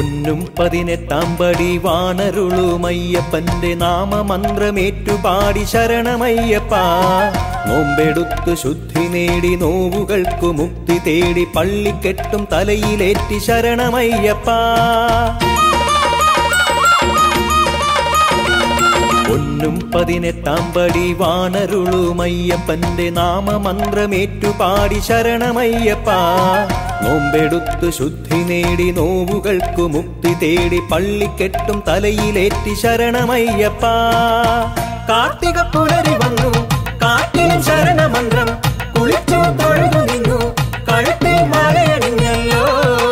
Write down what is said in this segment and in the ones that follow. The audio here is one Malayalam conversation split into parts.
പൊന്നും പതിനെട്ടാം പടി വാണരുളുമയ്യപ്പന്റെ നാമമന്ത്രമേറ്റുപാടി ശരണമയ്യപ്പ നോമ്പെടുത്തു ശുദ്ധി നേടി നോവുകൾക്കു മുക്തി തേടി പള്ളിക്കെട്ടും തലയിലേറ്റി ശരണമയ്യപ്പ പൊന്നും പതിനെട്ടാം പടി വാണരുളുമയ്യപ്പന്റെ നാമമന്ത്രമേറ്റുപാടി ശരണമയ്യപ്പ നോമ്പെടുത്തു ശുദ്ധി നേടി നോവുകൾക്കു മുക്തി തേടി പള്ളിക്കെട്ടും തലയിലേറ്റി ശരണമയ്യപ്പ കാർത്തിക പുലരി വന്നു കാട്ടിലും ശരണമന്ത്രം കുളിച്ചു തൊഴുതു നിന്നു കഴുത്തിൽ മാലയണിഞ്ഞല്ലോ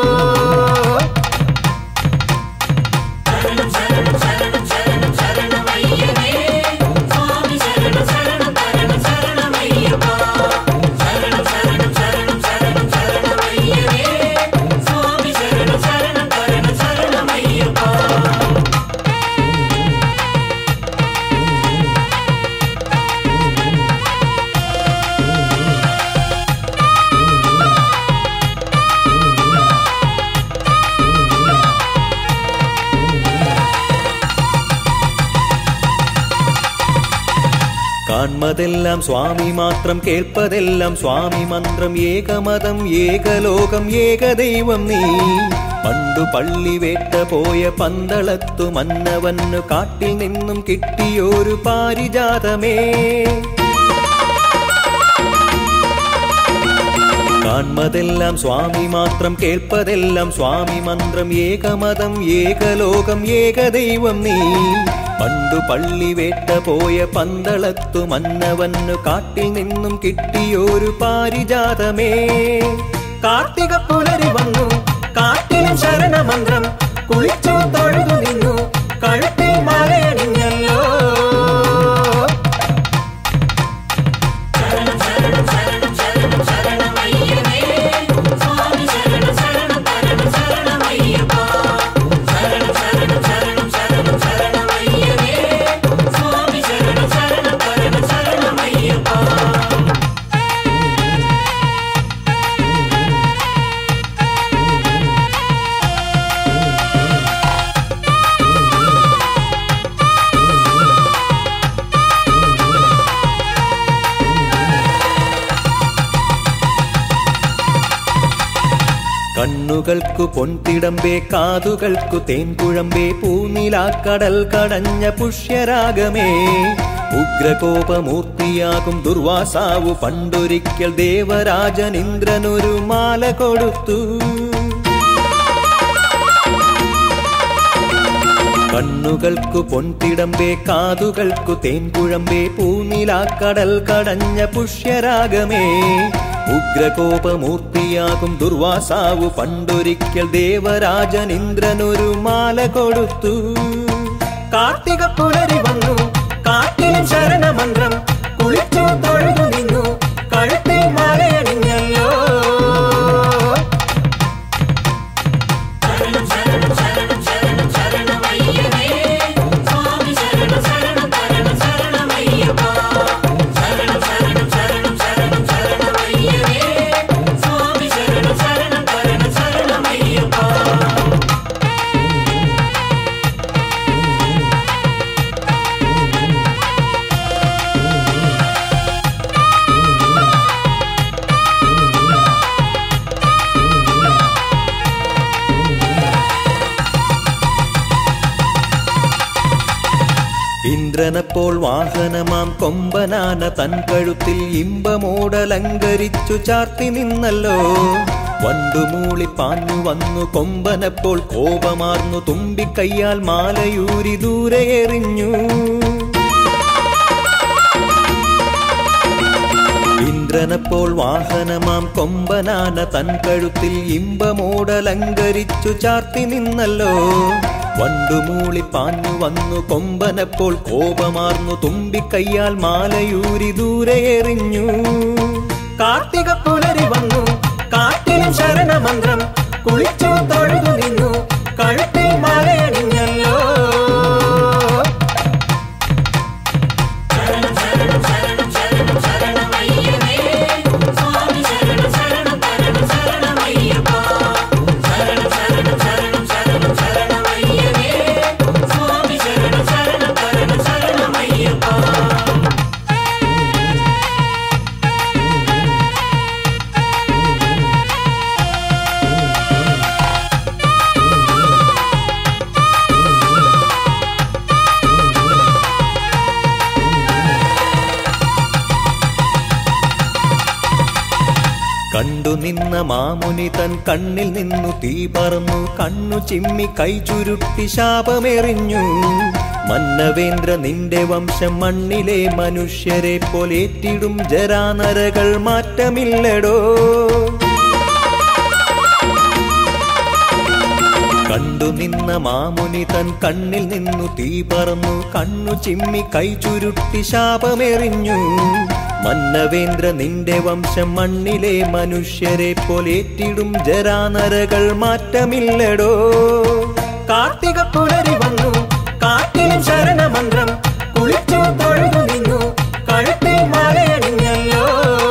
കാൺമതെല്ലാം സ്വാമി മാത്രം കേൾപ്പതെല്ലാം സ്വാമി മന്ത്രം ഏകമതം ഏകലോകം ഏകദൈവം നീ പണ്ടു പള്ളി വേട്ട പോയ പന്തളത്തു മന്നവന്നു കാട്ടിൽ നിന്നും കിട്ടിയൊരു പാരിജാതമേ കാൺമതെല്ലാം സ്വാമി മാത്രം കേൾപ്പതെല്ലാം സ്വാമി മന്ത്രം ഏകമതം ഏകലോകം ഏകദൈവം നീ പണ്ടു പള്ളി വേട്ട പോയ പന്തളത്തു മന്നവന്നു കാട്ടിൽ നിന്നും കിട്ടിയൊരു പാരിജാതമേ കാർത്തിക പുലരി വന്നു കാട്ടിലും ശരണമന്ത്രം കുളിച്ചു തൊഴുതു നിന്നു കഴുത്തിൽ മാലയണിഞ്ഞല്ലോ കണ്ണുകൾക്കു പൊൻതിടമ്പേ കാതുകൾക്കു തേൻകുഴമ്പേ പൂനിലാക്കടൽ കടഞ്ഞ പുഷ്യരാഗമേ ഉഗ്രകോപമൂർത്തിയാകും ദുർവാസാവു പണ്ടൊരിക്കൽ ദേവരാജൻ ഇന്ദ്രനൊരു മാല കൊടുത്തു കണ്ണുകൾക്കു പൊൻതിടമ്പേ കാതുകൾക്കു തേൻകുഴമ്പേ പൂനിലാക്കടൽ കടഞ്ഞ പുഷ്യരാഗമേ ഉഗ്രകോപമൂർത്തിയാകും ദുർവാസാവു പണ്ടൊരിക്കൽ ദേവരാജൻ ഇന്ദ്രനൊരു മാല കൊടുത്തു കാർത്തിക പുലരി വന്നു കാട്ടിലും ശരണമന്ത്രം കുളിച്ചു തൊഴുതു നിന്നു കഴുത്തിൽ മാലയണിഞ്ഞല്ലോ ഇന്ദ്രനപ്പോൾ വാഹനമാം കൊമ്പനാന തൻ കഴുത്തിൽ ഇമ്പമോടലങ്കരിച്ചു ചാർത്തി നിന്നല്ലോ വണ്ടുമൂളി പാഞ്ഞു വന്നു കൊമ്പനപ്പോൾ കോപമാർന്നു തുമ്പിക്കയ്യാൽ മാലയൂരി ദൂരെ എറിഞ്ഞു ഇന്ദ്രനപ്പോൾ വാഹനമാം കൊമ്പനാന തൻ കഴുത്തിൽ ഇമ്പമോടലങ്കരിച്ചു ചാർത്തി നിന്നല്ലോ വണ്ടുമൂളി പാഞ്ഞു വന്നു കൊമ്പനപ്പോൾ കോപമാർന്നു തുമ്പിക്കയ്യാൽ മാലയൂരി ദൂരെ എറിഞ്ഞു കാർത്തിക പുലരി വന്നു കാട്ടിലും ശരണമന്ത്രം കുളിച്ചു തൊഴുതു നിന്നു കഴുത്തിൽ മാലയണിഞ്ഞല്ലോ ശരണം ശരണം ശരണം ശരണം നിന്ന മാമുനി തൻ കണ്ണിൽ നിന്നു തീ പറന്നു കണ്ണു ചിമ്മി കൈ ചുരുട്ടി ശാപമെറിഞ്ഞു മന്നവേന്ദ്ര നിന്റെ വംശം മണ്ണിലെ മനുഷ്യരെ പോലേറ്റിടും ജരാനരകൾ മാറ്റമില്ലടോ കണ്ടു നിന്ന മാമുനി തൻ കണ്ണിൽ നിന്നു തീ പറന്നു കണ്ണു ചിമ്മി കൈ ചുരുട്ടി ശാപമെറിഞ്ഞു മന്നവേന്ദ്ര നിന്റെ വംശം മണ്ണിലെ മനുഷ്യരെ പോലേറ്റിടും ജരാനരകൾ മാറ്റമില്ലടോ കാർത്തിക പുലരി വന്നു കാട്ടിലും ശരണമന്ത്രം കുളിച്ചു തൊഴുതു നിന്നു കഴുത്തിൽ മാലയണിഞ്ഞല്ലോ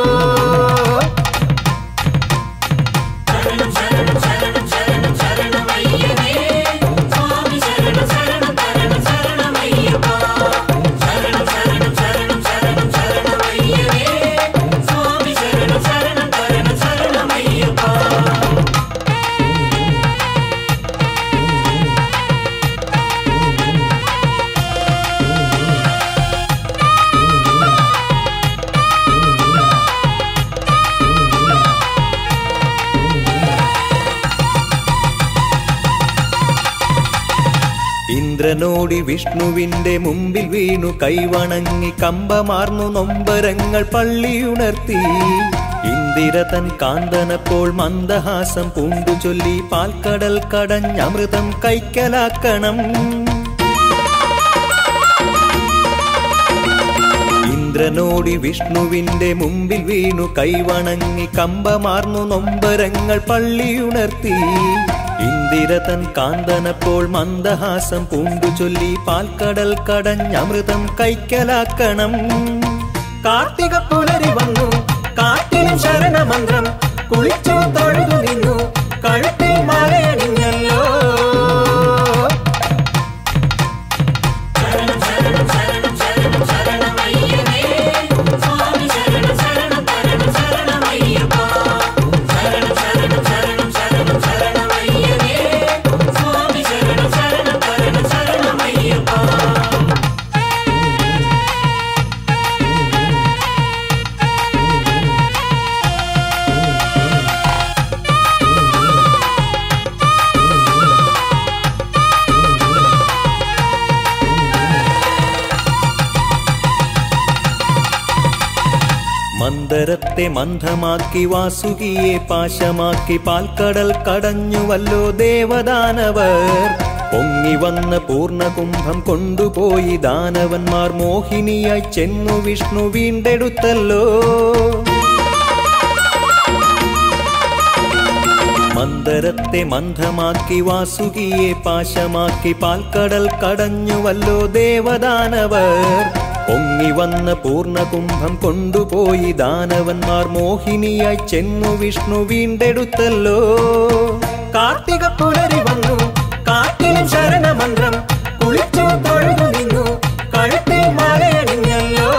ഇന്ദ്രനോടി വിഷ്ണുവിന്റെ മുമ്പിൽ വീണു കൈവണങ്ങി കമ്പമാർന്നു നൊമ്പരങ്ങൾ പള്ളിയുണർത്തി ഇന്ദിര തൻ കാന്തനപ്പോൾ മന്ദഹാസം പൂണ്ടു ചൊല്ലി പാൽക്കടൽ കടഞ്ഞമൃതം കൈക്കലാക്കണം ഇന്ദ്രനോടി വിഷ്ണുവിന്റെ മുമ്പിൽ വീണു കൈവണങ്ങി കമ്പമാർന്നു നൊമ്പരങ്ങൾ പള്ളിയുണർത്തി ഇന്ദിര തൻ കാന്തനപ്പോൾ മന്ദഹാസം പൂണ്ടു ചൊല്ലി പാൽക്കടൽ കടഞ്ഞമൃതം കൈക്കലാക്കണം കാർത്തിക പുലരി വന്നു കാട്ടിലും ശരണമന്ത്രം കുളിച്ചു തൊഴുതു നിന്നു കഴുത്തിൽ മാലയണിഞ്ഞല്ലോ മന്ദരത്തെ മന്ദമാക്കി വാസുകിയെ പാശമാക്കി പാൽക്കടൽ കടഞ്ഞുവല്ലോ ദേവദാനവർ പൊങ്ങി വന്ന പൂർണ്ണകുംഭം കൊണ്ടുപോയി ദാനവന്മാർ മോഹിനിയായി ചെന്നു വിഷ്ണു വീണ്ടെടുത്തല്ലോ മന്ദരത്തെ മന്ദമാക്കി വാസുകിയെ പാശമാക്കി പാൽക്കടൽ കടഞ്ഞുവല്ലോ ദേവദാനവർ പൊങ്ങി വന്ന പൂർണ്ണകുംഭം കൊണ്ടുപോയി ദാനവന്മാർ മോഹിനിയായി ചെന്നു വിഷ്ണു വീണ്ടെടുത്തല്ലോ കാർത്തിക പുലരി വന്നു കാട്ടിലും ശരണമന്ത്രം കുളിച്ചു തൊഴുതു നിന്നു കഴുത്തിൽ മാലയണിഞ്ഞല്ലോ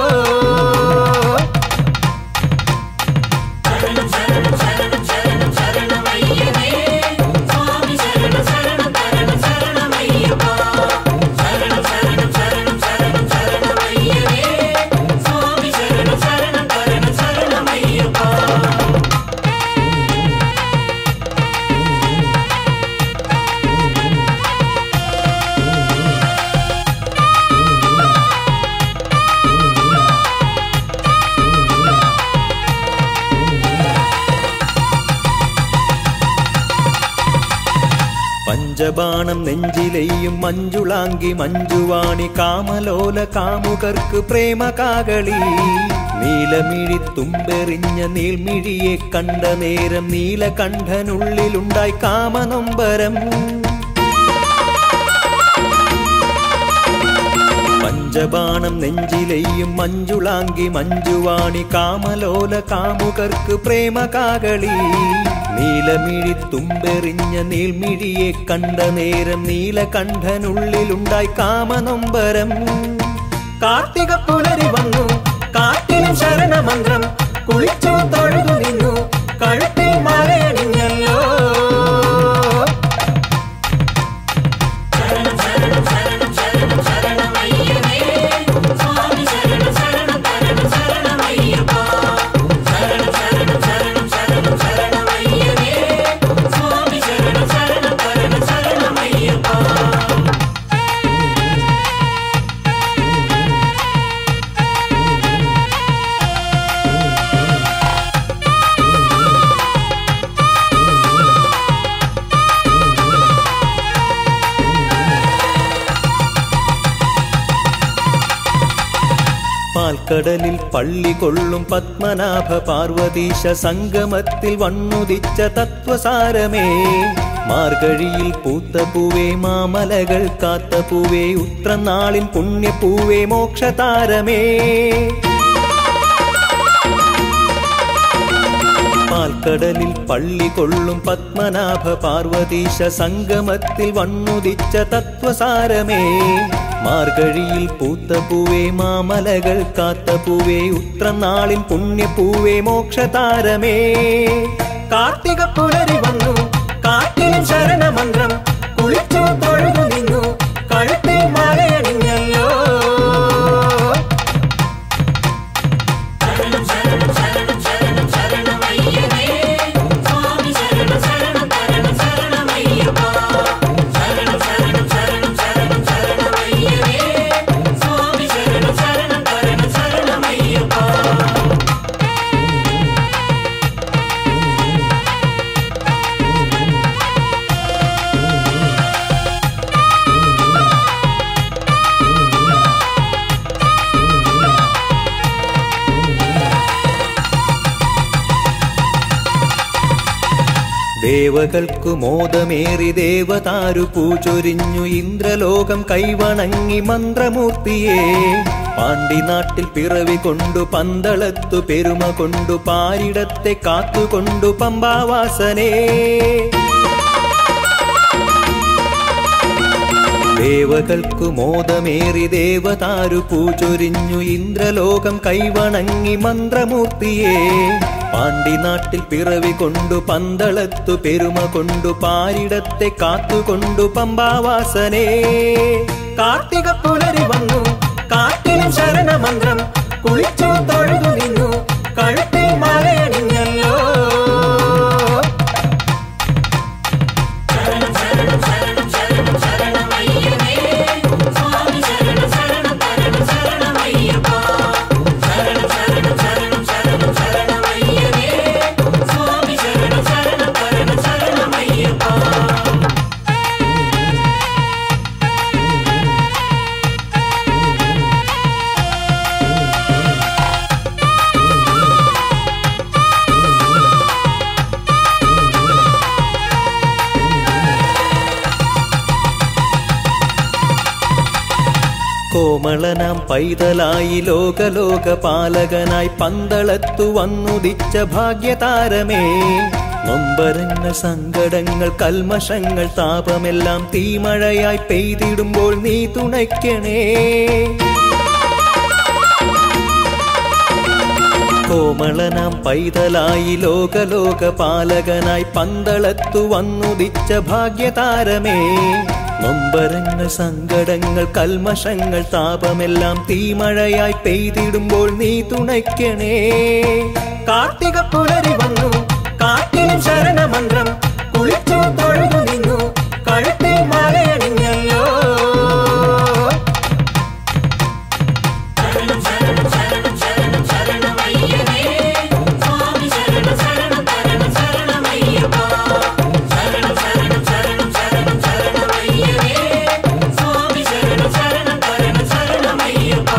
പഞ്ചബാണം നെഞ്ചിലെയും മഞ്ജുളാങ്കി മഞ്ജുവാണി കാമലോല കാമുകർക്ക് പ്രേമ കാകളി നീലമിഴി തുമ്പെറിഞ്ഞ നീൾമിഴിയെ കണ്ട നേരം നീലകണ്ഠനുള്ളിലുണ്ടായി കാമനൊമ്പരം പഞ്ചബാണം നെഞ്ചിലെയും മഞ്ജുളാങ്കി മഞ്ജുവാണി കാമലോല കാമുകർക്ക് പ്രേമ കാകളി നീലമിഴി തുമ്പെറിഞ്ഞ നീൾമിഴിയെ കണ്ട നേരം നീലകണ്ഠനുള്ളിലുണ്ടായി കാമനൊമ്പരം കാർത്തിക പുലരി വന്നു കാട്ടിലും ശരണമന്ത്രം കുളിച്ചു തൊഴുതു നിന്നു കഴുത്തിൽ മാലയണിഞ്ഞല്ലോ ശരണം പാൽക്കടലിൽ പള്ളി കൊള്ളും പത്മനാഭ പാർവതീശ സംഗമത്തിൽ വണ്ണുദിച്ച തത്വസാരമേ മാർഗഴിയിൽ പൂത്ത പൂവേ മാമലകൾ കാത്ത പൂവേ ഉത്രനാളിൻ പുണ്യപൂവേ മോക്ഷതാരമേ പാൽക്കടലിൽ പള്ളി കൊള്ളും പത്മനാഭ പാർവതീശ സംഗമത്തിൽ വണ്ണുദിച്ച തത്വസാരമേ മാർഗഴിയിൽ പൂത്ത പൂവേ മാമലകൾ കാത്ത പൂവേ ഉത്രനാളിൻ പുണ്യപൂവേ മോക്ഷതാരമേ കാർത്തിക പുലരി വന്നു കാട്ടിലും ശരണമന്ത്രം കുളിച്ചു തൊഴുതു നിന്നു കഴുത്തിൽ മാലയണിഞ്ഞല്ലോ ശരണം ശരണം ശരണം ശരണം ശരണമയ്യനേ സ്വാമി ശരണം ശരണം ശരണം ശരണമയ്യപ്പ ശരണം ശരണം ശരണം ശരണം ശരണമയ്യനേ സ്വാമി ശരണം ശരണം ശരണം ശരണമയ്യപ്പ ദേവകൾക്കു മോദമേറി ദേവതാരു പൂചൊരിഞ്ഞു ഇന്ദ്രലോകം കൈവണങ്ങി മന്ത്രമൂർത്തിയെ പാണ്ടിനാട്ടിൽ പിറവി കൊണ്ടു പന്തളത്തു പെരുമ കൊണ്ടു പാരിടത്തെ കാത്തുകൊണ്ടു പമ്പാവാസനേ ദേവകൾക്കു മോദമേറി ദേവതാരു പൂചൊരിഞ്ഞു ഇന്ദ്രലോകം കൈവണങ്ങി മന്ത്രമൂർത്തിയെ പാണ്ടിനാട്ടിൽ പിറവി കൊണ്ടു പന്തളത്തു പെരുമ കൊണ്ടു പാരിടത്തെ കാത്തുകൊണ്ടു പമ്പാവാസനേ കാർത്തിക പുലരി വന്നു കാട്ടിലും ശരണമന്ത്രം കുളിച്ചു തൊഴുതു നിന്നു കഴുത്തിൽ മാലയണിഞ്ഞല്ലോ ശരണം ശരണം ശരണം ശരണം ശരണമയ്യനേ സ്വാമി ശരണം ശരണം ശരണം ശരണമയ്യപ്പ ശരണം ശരണം ശരണം ശരണം ശരണമയ്യനേ സ്വാമി ശരണം ശരണം ശരണം ശരണമയ്യപ്പ കോമളനാം പൈതലായി ലോകലോക പാലകനായി പന്തളത്തു വന്നുദിച്ച ഭാഗ്യതാരമേ നൊമ്പരങ്ങൾ സങ്കടങ്ങൾ കൽമഷങ്ങൾ താപമെല്ലാം തീമഴയായി പെയ്തിടുമ്പോൾ നീ തുണയ്ക്കണേ കോമളനാം പൈതലായി ലോകലോക പാലകനായി പന്തളത്തു വന്നുദിച്ച ഭാഗ്യതാരമേ നൊമ്പരങ്ങൾ സങ്കടങ്ങൾ കൽമഷങ്ങൾ താപമെല്ലാം തീമഴയായി പെയ്തിടുമ്പോൾ നീ തുണയ്ക്കണേ കാർത്തിക പുലരി വന്നു കാട്ടിലും ശരണമന്ത്രം കുളിച്ചു തൊഴുതു നിന്നു കഴുത്തിൽ മാലയണിഞ്ഞല്ലോ ശരണം ശരണം ശരണം ശരണം ശരണമയ്യനേ സ്വാമി ശരണം ശരണം ശരണം ശരണമയ്യപ്പ ശരണം ശരണം ശരണം ശരണം ശരണമയ്യനേ സ്വാമി ശരണം ശരണം ശരണം ശരണമയ്യപ്പ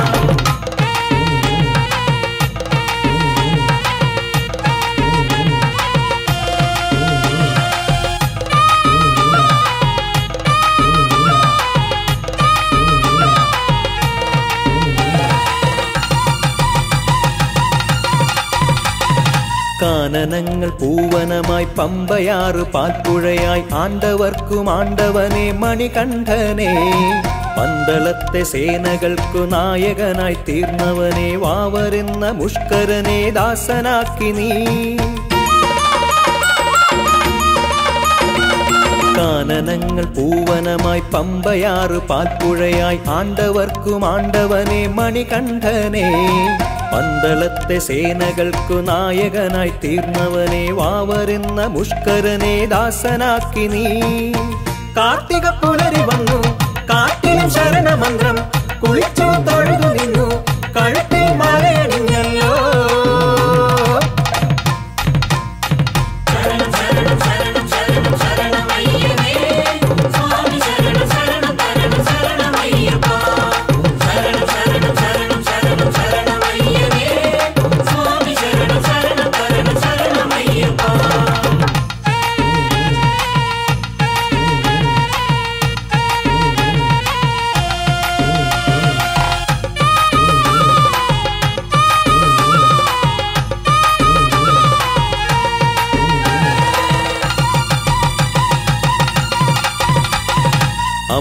കാനനങ്ങൾ പൂവനമായി പമ്പയാറ് പാൽപ്പുഴയായി ആണ്ടവർക്കും ആണ്ടവനെ മണികണ്ഠനെ പന്തളത്തെ സേനകൾക്കു നായകനായി തീർന്നവനെ വാവരെന്ന മുഷ്കരനെ ദാസനാക്കി നീ കാനനങ്ങൾ പൂവനമായി പമ്പയാറ് പാൽപ്പുഴയായി ആണ്ടവർക്കും ആണ്ടവനെ മണികണ്ഠനെ പന്തളത്തെ സേനകൾക്കു നായകനായി തീർന്നവനെ വാവരെന്ന മുഷ്കരനെ ദാസനാക്കി നീ കാർത്തിക പുലരി വന്നു കാട്ടിലും ശരണമന്ത്രം കുളിച്ചു തൊഴുതു നിന്നു കഴുത്തിൽ മാലയണിഞ്ഞല്ലോ ശരണം ശരണം ശരണം ശരണം ശരണമയ്യനേ സ്വാമി ശരണം ശരണം ശരണം ശരണമയ്യപ്പ ശരണം ശരണം ശരണം ശരണം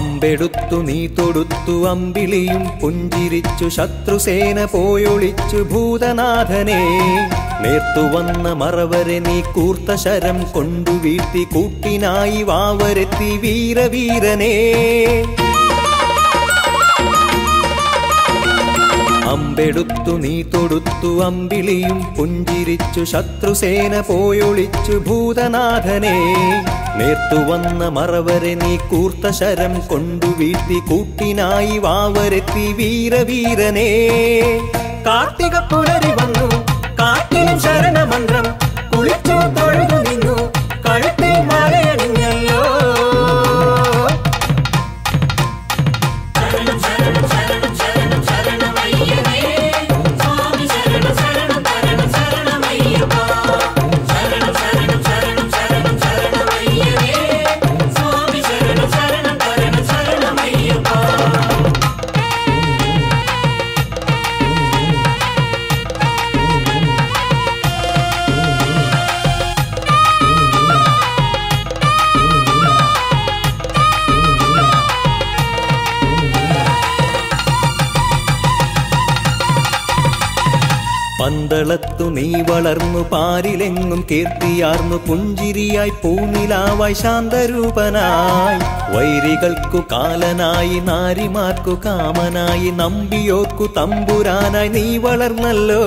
അമ്പെടുത്തു നീ തൊടുത്തു അമ്പിളിയും പുഞ്ചിരിച്ചു ശത്രുസേന പോയൊളിച്ചു ഭൂതനാഥനെ നേർത്തു വന്ന മറവരെ നീ കൂർത്ത ശരം കൊണ്ടു വീഴ്ത്തി കൂട്ടിനായി വാവരെത്തി വീരവീരനേ അമ്പെടുത്തു നീ തൊടുത്തു അമ്പിളിയും പുഞ്ചിരിച്ചു ശത്രുസേന പോയൊളിച്ചു ഭൂതനാഥനെ നേർത്തു വന്ന മറവരെ നീ കൂർത്ത ശരം കൊണ്ടു വീഴ്ത്തി കൂട്ടിനായി വാവരെത്തി വീരവീരനേ കാർത്തിക പുലരി വന്നു കാട്ടിലും ശരണമന്ത്രം കുളിച്ചു തൊഴുതു നിന്നു കഴുത്തിൽ മാലയണിഞ്ഞല്ലോ ശരണം ശരണം ശരണം ശരണം ശരണമയ്യനേ സ്വാമി ശരണം ശരണം തരണം ശരണമയ്യപ്പ ശരണം ശരണം ശരണം ശരണം ശരണമയ്യനേ സ്വാമി ശരണം ശരണം തരണം ശരണമയ്യപ്പ പന്തളത്തു നീ വളർന്നു പാരിലെങ്ങും കീർത്തിയാർന്നു പുഞ്ചിരിയായി പൂനിലാവായി ശാന്തരൂപനായി വൈരികൾക്കു കാലനായി നാരിമാർക്കു കാമനായി നമ്പിയോർക്കു തമ്പുരാനായി നീ വളർന്നല്ലോ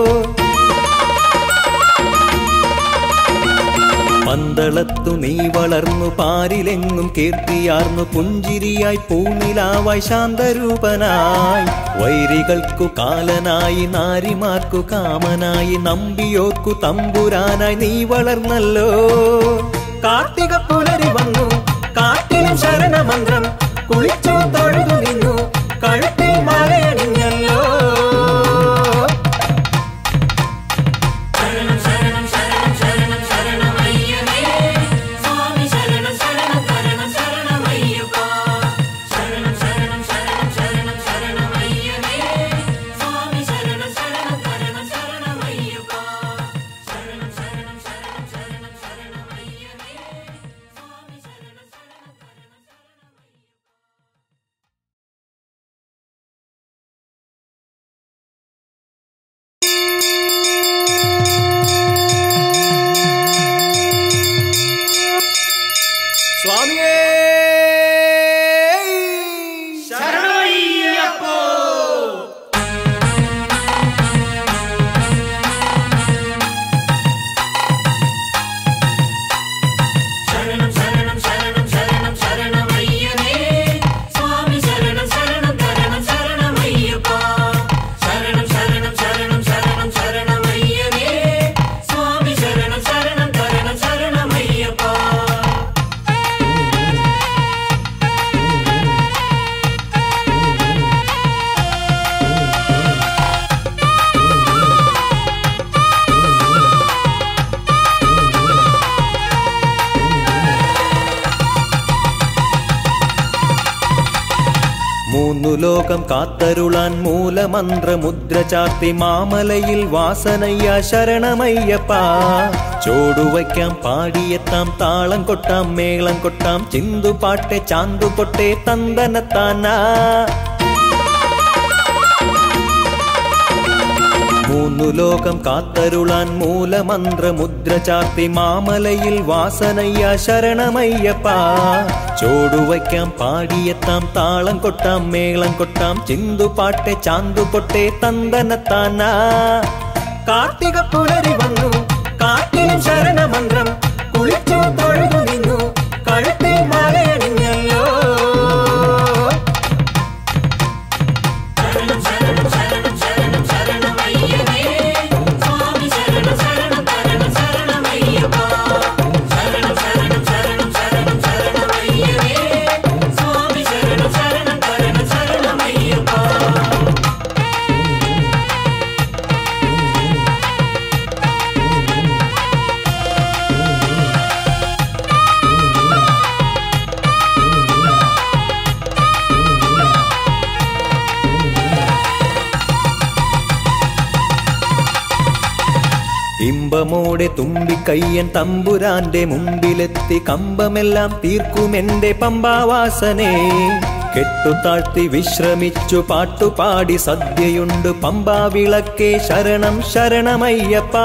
പന്തളത്തു നീ വളർന്നു പാരിലെങ്ങും കീർത്തിയാർന്നു പുഞ്ചിരിയായി പൂനിലാവായി ശാന്തരൂപനായി വൈരികൾക്കു കാലനായി നാരിമാർക്കു കാമനായി നമ്പിയോർക്കു തമ്പുരാനായി നീ വളർന്നല്ലോ കാർത്തിക പുലരി വന്നു കാട്ടിലും ശരണമന്ത്രം കുളിച്ചു തൊഴുതു നിന്നു കഴുത്തിൽ മാലയണിഞ്ഞല്ലോ ശരണം ശരണം ശരണം ശരണം ശരണമയ്യനേ സ്വാമി ശരണം ശരണം തരണം ശരണമയ്യപ്പ ശരണം ശരണം ശരണം ശരണം ശരണമയ്യനേ സ്വാമി ശരണം ശരണം തരണം ശരണമയ്യപ്പ ശരണം ശരണം ശരണം ശരണം ശരണമയ്യനേ സ്വാമി ശരണം ശരണം തരണം ശരണമയ്യപ്പ സ്വാമിയേ ശരണം ശരണം ശരണം ശരണം ശരണമയ്യനേ സ്വാമി ശരണം ശരണം തരണം ശരണമയ്യപ്പ ശരണം ശരണം ശരണം ശരണം ശരണമയ്യനേ സ്വാമി ശരണം ശരണം തരണം ശരണമയ്യപ്പ മൂന്നു ലോകം കാത്തരുളാൻ മൂലമന്ത്രമുദ്ര ചാർത്തി മാമലയിൽ വാസനയ്യ ശരണമയ്യപ്പ ചോടുവയ്ക്കാം പാടിയെത്താം താളം കൊട്ടാം മേളം കൊട്ടാം ചിന്തുപാട്ടെ ചാന്തുപൊട്ടെ തന്തനത്താനാ മൂന്നു ലോകം കാത്തരുളാൻ മൂലമന്ത്രമുദ്ര ചാർത്തി മാമലയിൽ വാസനയ്യ ശരണമയ്യപ്പ ചോടുവയ്ക്കാം പാടിയെത്താം താളം കൊട്ടാം മേളം കൊട്ടാം ചിന്തുപാട്ടെ ചാന്തുപൊട്ടെ തന്തനത്താനാ കാർത്തിക പുലരി വന്നു കാട്ടിലും ശരണമന്ത്രം കുളിച്ചു തൊഴുതു നിന്നു കഴുത്തിൽ മാലയണിഞ്ഞല്ലോ ശരണം ശരണം ശരണം ശരണം ശരണമയ്യനേ സ്വാമി ശരണം ശരണം തരണം ശരണമയ്യപ്പ ശരണം ശരണം ശരണം ശരണം ശരണമയ്യനേ സ്വാമി ശരണം ശരണം തരണം ശരണമയ്യപ്പ ശരണം ഇമ്പമോടെ തുമ്പിക്കയ്യൻ തമ്പുരാന്റെ മുമ്പിലെത്തി കമ്പമെല്ലാം തീർക്കുമെന്റെ പമ്പാവാസനെ കെട്ടുതാഴ്ത്തി വിശ്രമിച്ചു പാട്ടുപാടി സദ്യയുണ്ട് പമ്പാ വിളക്കേ ശരണം ശരണമയ്യപ്പാ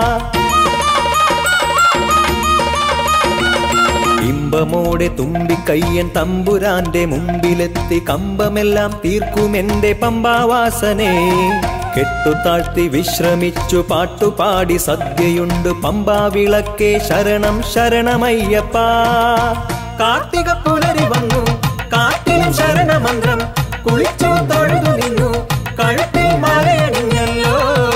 ഇമ്പമോടെ തുമ്പിക്കയ്യൻ തമ്പുരാന്റെ മുമ്പിലെത്തി കമ്പമെല്ലാം തീർക്കുമെന്റെ പമ്പാവാസനെ കെട്ടുതാഴ്ത്തി വിശ്രമിച്ചു പാട്ടുപാടി സദ്യയുണ്ട് പമ്പാ വിളക്കേ ശരണം ശരണമയ്യപ്പാ കാർത്തിക പുലരി വന്നു കാട്ടിലും ശരണമന്ത്രം കുളിച്ചു തൊഴുതു നിന്നു കഴുത്തിൽ മാലയണിഞ്ഞല്ലോ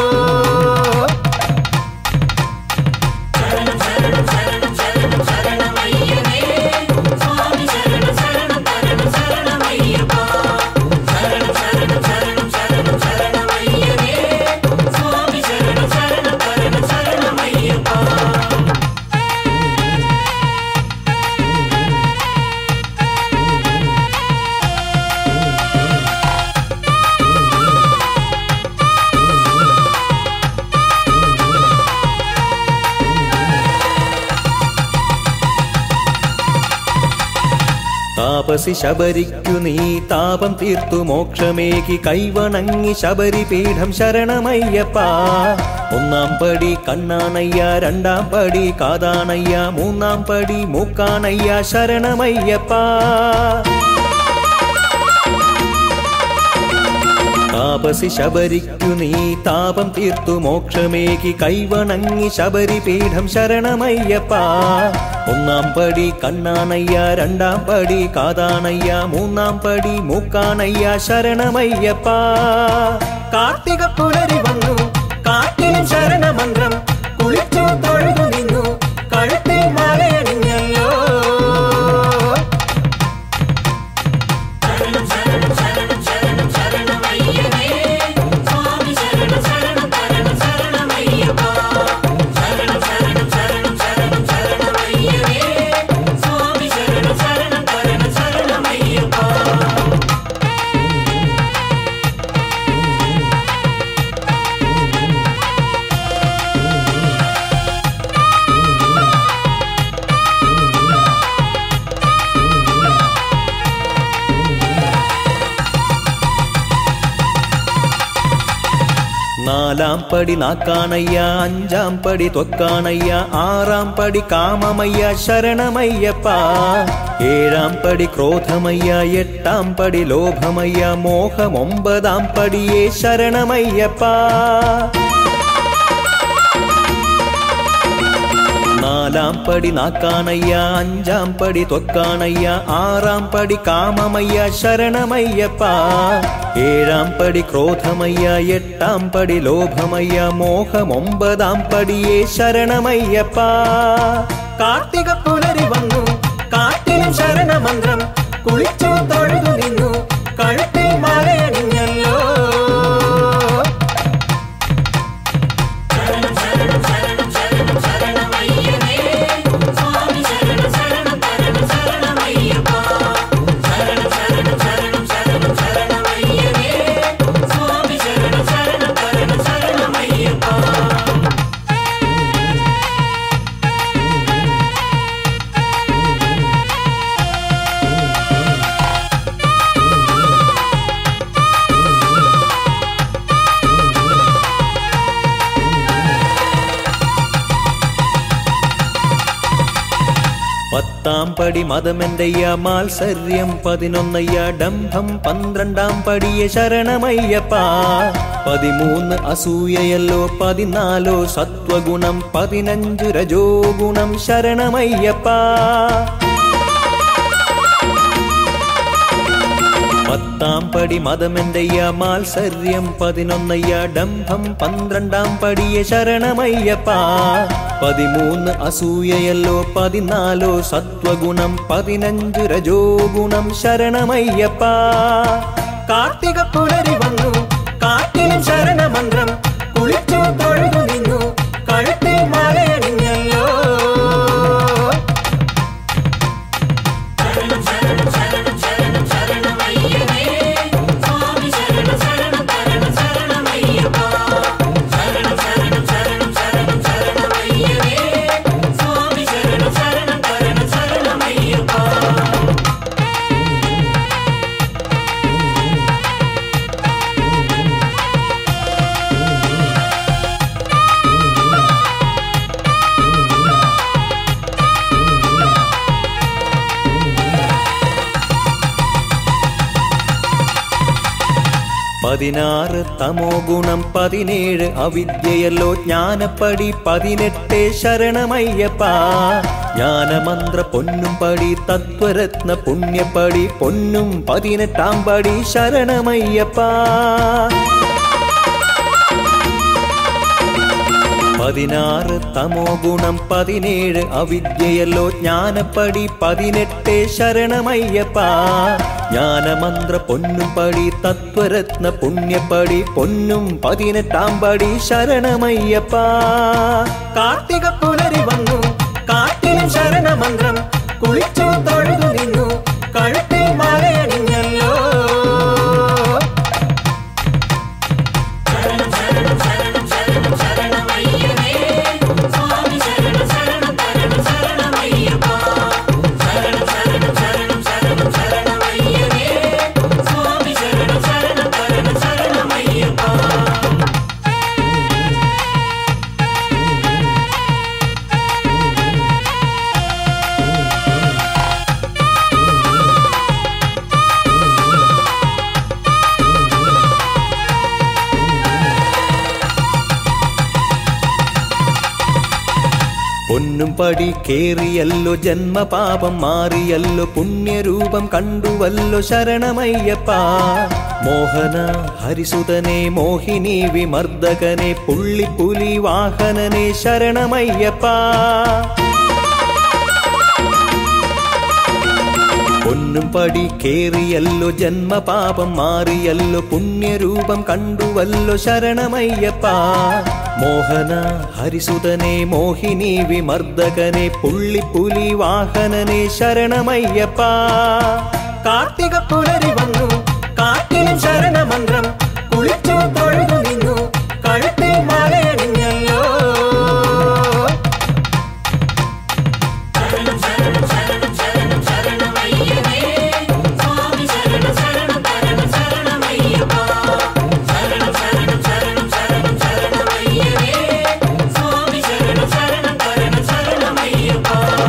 ശരണം ശരണം ശരണം ശരണം ശരണമയ്യനേ സ്വാമി ശരണം ശരണം ശരണം ശരണമയ്യപ്പ ശരണം ശരണം ശരണം ശരണം ശരണമയ്യനേ സ്വാമി ശരണം ശരണം ശരണം ശരണമയ്യപ്പ താപസി ശബരിക്കു നീ താപം തീർത്തു മോക്ഷമേകി കൈവണങ്ങി ശബരി പീഠം ശരണമയ്യപ്പ ഒന്നാം പടി കണ്ണാണയ്യ രണ്ടാം പടി കാതാണയ്യ മൂന്നാം പടി മൂക്കാണയ്യ ശരണമയ്യപ്പ താപസി ശബരിക്കു നീ താപം തീർത്തു മോക്ഷമേകി കൈവണങ്ങി ശബരി പീഠം ശരണമയ്യപ്പ ഒന്നാം പടി കണ്ണാണയ്യ രണ്ടാം പടി കാതാണയ്യ മൂന്നാം പടി മൂക്കാണയ്യ ശരണമയ്യപ്പ കാർത്തിക പുലരി വന്നു കാട്ടിലും ശരണമന്ത്രം കുളിച്ചു തൊഴുതു നിന്നു കഴുത്തിൽ മാലയണിഞ്ഞല്ലോ ശരണം ശരണം ശരണം ശരണം ശരണമയ്യനേ സ്വാമി ശരണം ശരണം ശരണം ശരണമയ്യപ്പ ശരണം ശരണം ശരണം ശരണം ശരണമയ്യനേ സ്വാമി ശരണം ശരണം ശരണം ശരണമയ്യപ്പ നാലാം പടി നാക്കാണയ്യ അഞ്ചാം പടി തൊക്കാണയ്യ ആറാം പടി കാമമയ്യ ശരണമയ്യപ്പ ഏഴാം പടി ക്രോധമയ്യ എട്ടാം പടി ലോഭമയ്യ മോഹം ഒമ്പതാം പടിയേ ശരണമയ്യപ്പ നാലാം പടി നാക്കാണയ്യ അഞ്ചാം പടി തൊക്കാണയ്യ ആറാം പടി കാമമയ്യ ശരണമയ്യപ്പ ഏഴാം പടി ക്രോധമയ്യ എട്ടാം പടി ലോഭമയ്യ മോഹം ഒമ്പതാം പടിയേ ശരണമയ്യപ്പ കാർത്തിക പുലരി വന്നു കാട്ടിലും ശരണമന്ത്രം കുളിച്ചു തൊഴുതു നിന്നു കഴുത്തിൽ മാലയണിഞ്ഞല്ലോ ശരണം ശരണം ശരണം ശരണം ശരണമയ്യനേ സ്വാമി ശരണം ശരണം ശരണം ശരണമയ്യപ്പ ശരണം ശരണം ശരണം ശരണം ശരണമയ്യനേ സ്വാമി ശരണം ശരണം ശരണം ശരണമയ്യപ്പ പത്താം പടി മതമെന്തയ്യ മാത്സര്യം പതിനൊന്നയ്യ ഡംഭം പന്ത്രണ്ടാം പടിയെ ശരണമയ്യപ്പ പതിമൂന്ന് അസൂയയല്ലോ പതിനാലോ സത്വഗുണം പതിനഞ്ചു രജോ ഗുണം ശരണമയ്യപ്പ പത്താം പടി മതമെന്തയ്യ മാത്സര്യം പതിനൊന്നയ്യ ഡംഭം പന്ത്രണ്ടാം പടിയെ ശരണമയ്യപ്പ പതിമൂന്ന് അസൂയയല്ലോ പതിനാലോ സത്വഗുണം പതിനഞ്ചു രജോ ഗുണം ശരണമയ്യപ്പ കാർത്തിക പുലരി വന്നു കാട്ടിലും ശരണമന്ത്രം കുളിച്ചു തൊഴുതു നിന്നു കഴുത്തിൽ മാലയണിഞ്ഞല്ലോ ശരണം ശരണം ശരണം ശരണം ശരണമയ്യനേ സ്വാമി ശരണം ശരണം ശരണം ശരണമയ്യപ്പ ശരണം ശരണം ശരണം ശരണം പതിനാറ് തമോ ഗുണം പതിനേഴ് അവിദ്യയല്ലോ ജ്ഞാനപ്പടി പതിനെട്ട് ശരണമയ്യപ്പ ജ്ഞാനമന്ത്ര പൊന്നും പടി തത്വരത്ന പുണ്യപ്പടി പൊന്നും പതിനെട്ടാം പടി ശരണമയ്യപ്പ പതിനാറ് തമോ ഗുണം പതിനേഴ് അവിദ്യയല്ലോ ജ്ഞാനപ്പടി പതിനെട്ട് ശരണമയ്യപ്പ ജ്ഞാനമന്ത്ര പൊന്നും പടി തത്വരത്ന പുണ്യപ്പടി പൊന്നും പതിനെട്ടാം പടി ശരണമയ്യപ്പ കാർത്തിക പുലരി വന്നു കാട്ടിലും ശരണമന്ത്രം കുളിച്ചു തൊഴുതു നിന്നു കഴുത്തിൽ മാലയണിഞ്ഞല്ലോ ശരണം ശരണം ശരണം ശരണം ശരണമയ്യനേ സ്വാമി ശരണം ശരണം ശരണം ശരണമയ്യപ്പ ശരണം ശരണം ശരണം ശരണം ശരണമയ്യനേ സ്വാമി ശരണം ശരണം ശരണം ശരണമയ്യപ്പ പൊന്നും പടി കേറിയല്ലോ ജന്മപാപം മാറിയല്ലോ പുണ്യരൂപം കണ്ടുവല്ലോ ശരണമയ്യപ്പ മോഹന ഹരിസുതനെ മോഹിനി വിമർദ്ദകനെ പുള്ളിപ്പുലി വാഹനനെ ശരണമയ്യപ്പ പൊന്നും പടി കേറിയല്ലോ ജന്മപാപം മാറിയല്ലോ പുണ്യരൂപം കണ്ടുവല്ലോ ശരണമയ്യപ്പ മോഹന ഹരിസുതനെ മോഹിനി വിമർദ്ദകനെ പുള്ളിപ്പുലി വാഹനനെ ശരണമയ്യപ്പ കാർത്തിക പുലരി വന്നു കാട്ടിലും ശരണമന്ത്രം കുളിച്ചു തൊഴുതു നിന്നു കഴുത്തിൽ മാലയണിഞ്ഞല്ലോ ശരണം ശരണം ശരണം ശരണം ശരണമയ്യനേ സ്വാമി ശരണം ശരണം ശരണം ശരണമയ്യപ്പ ശരണം ശരണം ശരണം ശരണം ശരണമയ്യനേ സ്വാമി ശരണം ശരണം ശരണം ശരണമയ്യപ്പ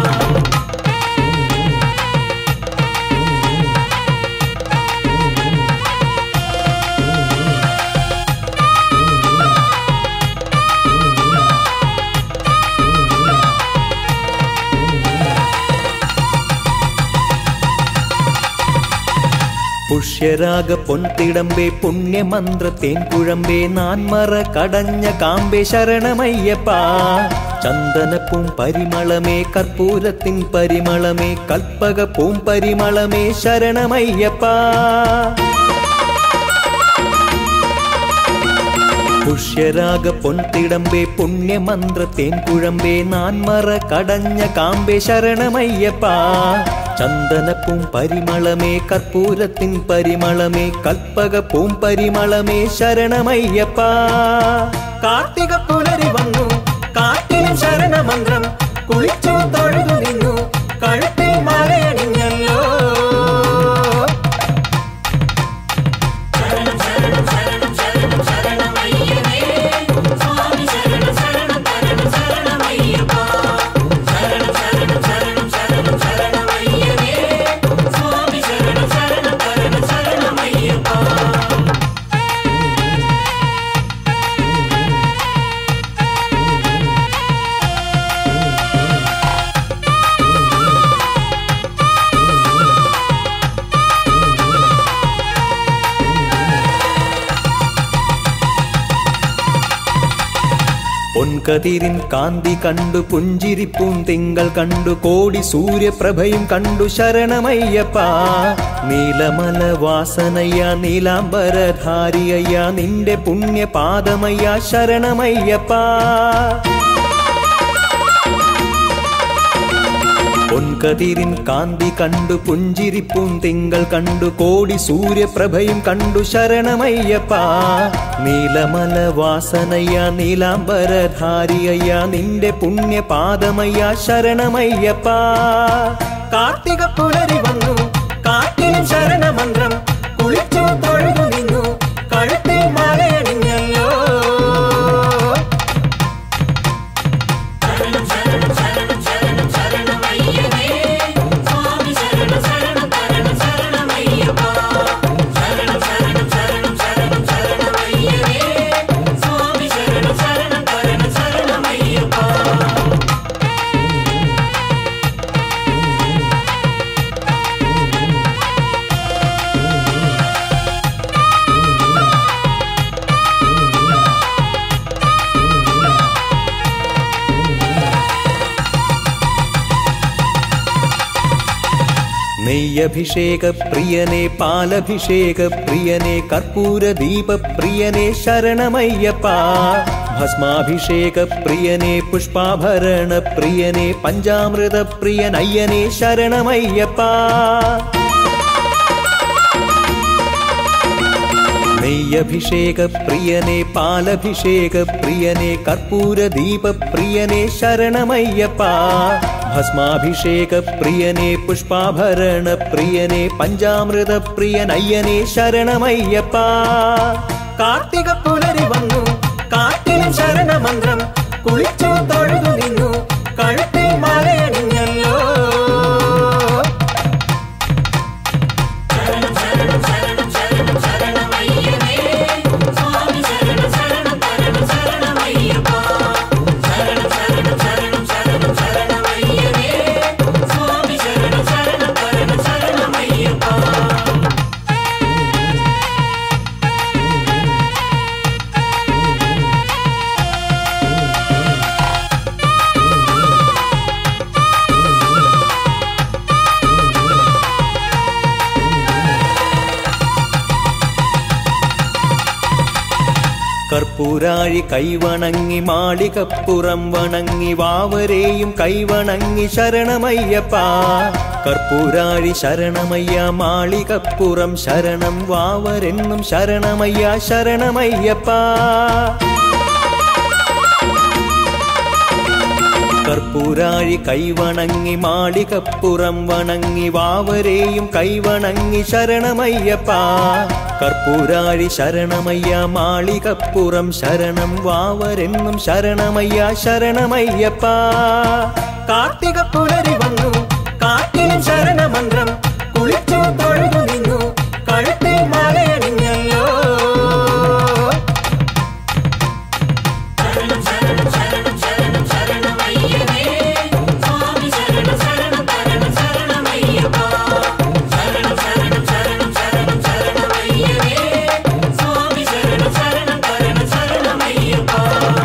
പുഷ്യരാഗ പൊൻതിടമ്പേ പുണ്യമന്ത്ര തേൻകുഴമ്പേ നാൻമറ കടഞ്ഞ കാമ്പേ ശരണമയ്യപ്പ ചന്ദനപ്പൂം പരിമളമേ കർപ്പൂരത്തിൻ പരിമളമേ കൽപ്പക പൂം പരിമളമേ ശരണമയ്യപ്പ പുഷ്യരാഗ പൊൻതിടമ്പേ പുണ്യമന്ത്ര തേൻകുഴമ്പേ നാൻമറ കടഞ്ഞ കാമ്പേ ശരണമയ്യപ്പ ചന്ദനപ്പൂം പരിമളമേ കർപ്പൂരത്തിൻ പരിമളമേ കൽപ്പക പൂം പരിമളമേ ശരണമയ്യപ്പ കാർത്തിക പുലരി വന്നു കാട്ടിലും ശരണമന്ത്രം കുളിച്ചു തൊഴുതു നിന്നു കഴുത്തിൽ മാലയണിഞ്ഞല്ലോ ശരണം ശരണം ശരണം ശരണം ശരണമയ്യനേ സ്വാമി ശരണം ശരണം ശരണം ശരണമയ്യപ്പ ശരണം ശരണം ശരണം ശരണം ശരണമയ്യനേ സ്വാമി ശരണം ശരണം ശരണം ശരണമയ്യപ്പ പൊൻകതിരിൻ കാന്തി കണ്ടു പുഞ്ചിരിപ്പും തിങ്കൾ കണ്ടു കോടി സൂര്യപ്രഭയും കണ്ടു ശരണമയ്യപ്പ നീലമല വാസനയ്യ നീലാംബരധാരിയയ്യ നിന്റെ പുണ്യപാദമയ്യ ശരണമയ്യപ്പ പൊൻകതിരിൻ കാന്തി കണ്ടു പുഞ്ചിരിപ്പും തിങ്കൾ കണ്ടു കോടി സൂര്യപ്രഭയും കണ്ടു ശരണമയ്യപ്പ നീലമല വാസനയ്യ നീലാംബരധാരിയയ്യ നിന്റെ പുണ്യപാദമയ്യ ശരണമയ്യപ്പ കാർത്തിക പുലരി വന്നു കാട്ടിലും ശരണമന്ത്രം കുളിച്ചു തൊഴുതു നിന്നു കഴുത്തിൽ മാലയണിഞ്ഞല്ലോ ശരണം ശരണം ശരണം ശരണം ശരണമയ്യനേ സ്വാമി ശരണം ശരണം ശരണം ശരണമയ്യപ്പ ശരണം ശരണം ശരണം ശരണം നെയ്യഭിഷേക പ്രിയനെ പാലഭിഷേക പ്രിയനെ കർപ്പൂര ദീപ പ്രിയനെ ശരണമയ്യപ്പ ഭസ്മാഭിഷേക പ്രിയനെ പുഷ്പാഭരണ പ്രിയനെ പഞ്ചാമൃത പ്രിയനയ്യനെ ശരണമയ്യപ്പ നെയ്യഭിഷേക പ്രിയനെ പാലഭിഷേക പ്രിയനെ കർപ്പൂര ദീപ പ്രിയനെ ശരണമയ്യപ്പ ഭസ്മാഭിഷേക പ്രിയനെ പുഷ്പാഭരണ പ്രിയനെ പഞ്ചാമൃത പ്രിയനയ്യനെ ശരണമയ്യപ്പ കാർത്തിക പുലരി വന്നു കാട്ടിലും ശരണമന്ത്രം കുളിച്ചു തൊഴുതു നിന്നു കഴുത്തിൽ മാലയണിഞ്ഞല്ലോ ശരണം ശരണം ശരണം ശരണം ശരണമയ്യനേ സ്വാമി ശരണം ശരണം ശരണം ശരണമയ്യപ്പ ശരണം ശരണം ശരണം ശരണം ശരണമയ്യനേ സ്വാമി ശരണം ശരണം ശരണം ശരണമയ്യപ്പ കർപ്പൂരാഴി കൈവണങ്ങി മാളികപ്പുറം വണങ്ങി വാവരെയും കൈവണങ്ങി ശരണമയ്യപ്പ കർപ്പൂരാഴി ശരണമയ്യ മാളികപ്പുറം ശരണം വാവരെന്നും ശരണമയ്യ ശരണമയ്യപ്പ കർപ്പൂരാഴി കൈവണങ്ങി മാളികപ്പുറം വണങ്ങി വാവരെയും കൈവണങ്ങി ശരണമയ്യപ്പ കർപ്പൂരാഴി ശരണമയ്യ മാളികപ്പുറം ശരണം വാവരെന്നും ശരണമയ്യ ശരണമയ്യപ്പ കാർത്തിക പുലരി വന്നു കാട്ടിലും ശരണമന്ത്രം കുളിച്ചു തൊഴുതു നിന്നു കഴുത്തിൽ മാലയണിഞ്ഞല്ലോ ശരണം ശരണം ശരണം ശരണം ശരണമയ്യനേ സ്വാമി ശരണം ശരണം ശരണം ശരണമയ്യപ്പ ശരണം ശരണം ശരണം ശരണം ശരണമയ്യനേ സ്വാമി ശരണം ശരണം ശരണം ശരണമയ്യപ്പ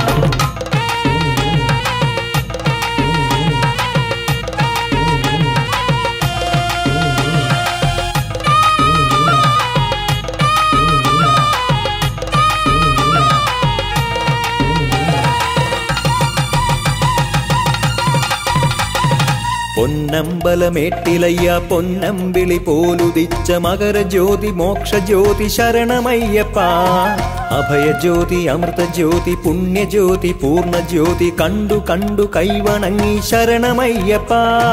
പൊന്നമ്പലമേട്ടിലയ്യ പൊന്നമ്പിളി പോലുദിച്ച മകരജ്യോതി മോക്ഷജ്യോതി ശരണമയ്യപ്പ അഭയജ്യോതി അമൃതജ്യോതി പുണ്യജ്യോതി പൂർണ്ണജ്യോതി കണ്ടു കണ്ടു കൈവണങ്ങി ശരണമയ്യപ്പ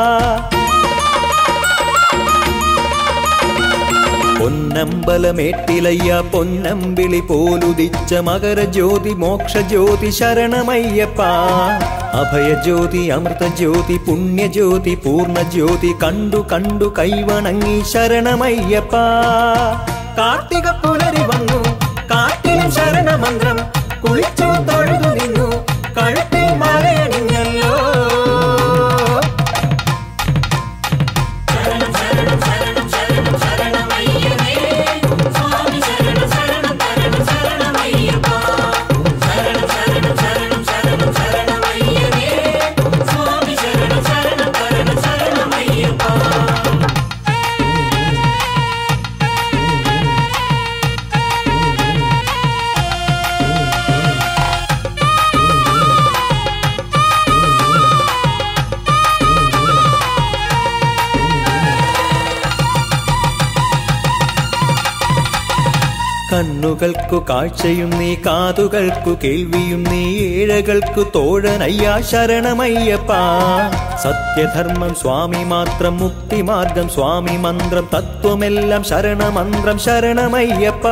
പൊന്നമ്പലമേട്ടിലയ്യ പൊന്നമ്പിളി പോലുദിച്ച മകരജ്യോതി മോക്ഷജ്യോതി ശരണമയ്യപ്പ അഭയജ്യോതി അമൃതജ്യോതി പുണ്യജ്യോതി പൂർണ്ണജ്യോതി കണ്ടു കണ്ടു കൈവണങ്ങി ശരണമയ്യപ്പ കാർത്തിക പുലരി വന്നു കാട്ടിലും ശരണമന്ത്രം കുളിച്ചു തൊഴുതു നിന്നു കഴുത്തിൽ മാലയണിഞ്ഞല്ലോ ശരണം ശരണം ശരണം ശരണം ശരണമയ്യനേ സ്വാമി ശരണം ശരണം ശരണം ശരണമയ്യപ്പ ശരണം ശരണം ശരണം ശരണം ശരണമയ്യനേ സ്വാമി ശരണം ശരണം ശരണം ശരണമയ്യപ്പ കണ്ണുകൾക്കു കാഴ്ചയും നീ കാതുകൾക്കു കേൾവിയും നീ ഏഴകൾക്കു തോഴനയ്യ ശരണമയ്യപ്പ സത്യധർമ്മം സ്വാമി മാത്രം മുക്തിമാർഗം സ്വാമി മന്ത്രം തത്വമെല്ലാം ശരണമന്ത്രം ശരണമയ്യപ്പ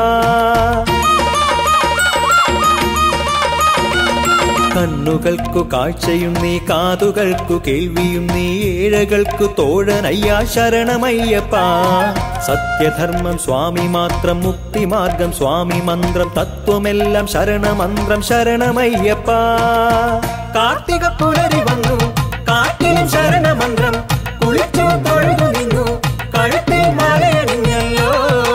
കണ്ണുകൾക്കു കാഴ്ചയും നീ കാതുകൾക്കു കേൾവിയും നീ ഏഴകൾക്കു തോഴനയ്യ ശരണമയ്യപ്പ സത്യധർമ്മം സ്വാമി മാത്രം മുക്തിമാർഗം സ്വാമി മന്ത്രം തത്വമെല്ലാം ശരണമന്ത്രം ശരണമയ്യപ്പ കാർത്തിക പുലരി വന്നു കാട്ടിലും ശരണമന്ത്രം കുളിച്ചു തൊഴുതു നിന്നു കഴുത്തിൽ മാലയണിഞ്ഞല്ലോ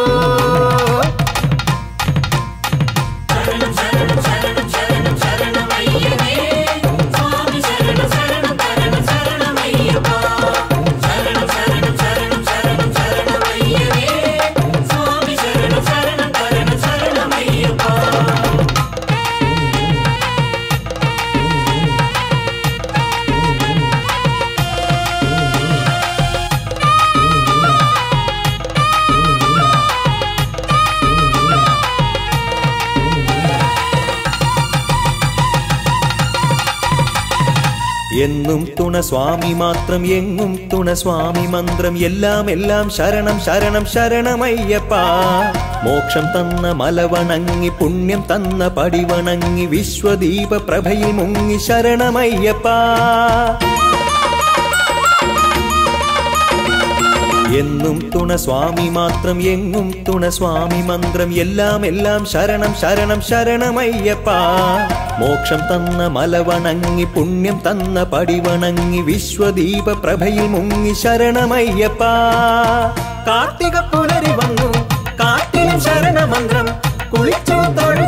ശരണം ശരണം ശരണം ശരണം ശരണമയ്യനേ സ്വാമി ശരണം ശരണം ശരണം ശരണമയ്യപ്പ ശരണം ശരണം ശരണം ശരണം എന്നും തുണ സ്വാമി മാത്രം എങ്ങും തുണ സ്വാമി മന്ത്രം എല്ലാം എല്ലാം ശരണം ശരണം ശരണമയ്യപ്പ മോക്ഷം തന്ന മലവണങ്ങി പുണ്യം തന്ന പടിവണങ്ങി വിശ്വദീപ പ്രഭയിൽ മുങ്ങി ശരണമയ്യപ്പ എന്നും തുണ സ്വാമി മാത്രം എങ്ങും തുണ സ്വാമി മന്ത്രം എല്ലാം എല്ലാം ശരണം ശരണം ശരണമയ്യപ്പ മോക്ഷം തന്ന മലവണങ്ങി പുണ്യം തന്ന പടിവണങ്ങി വിശ്വദീപ പ്രഭയിൽ മുങ്ങി ശരണമയ്യപ്പ കാർത്തിക പുലരി വന്നു കാട്ടിലും ശരണമന്ത്രം കുളിച്ചു തൊഴു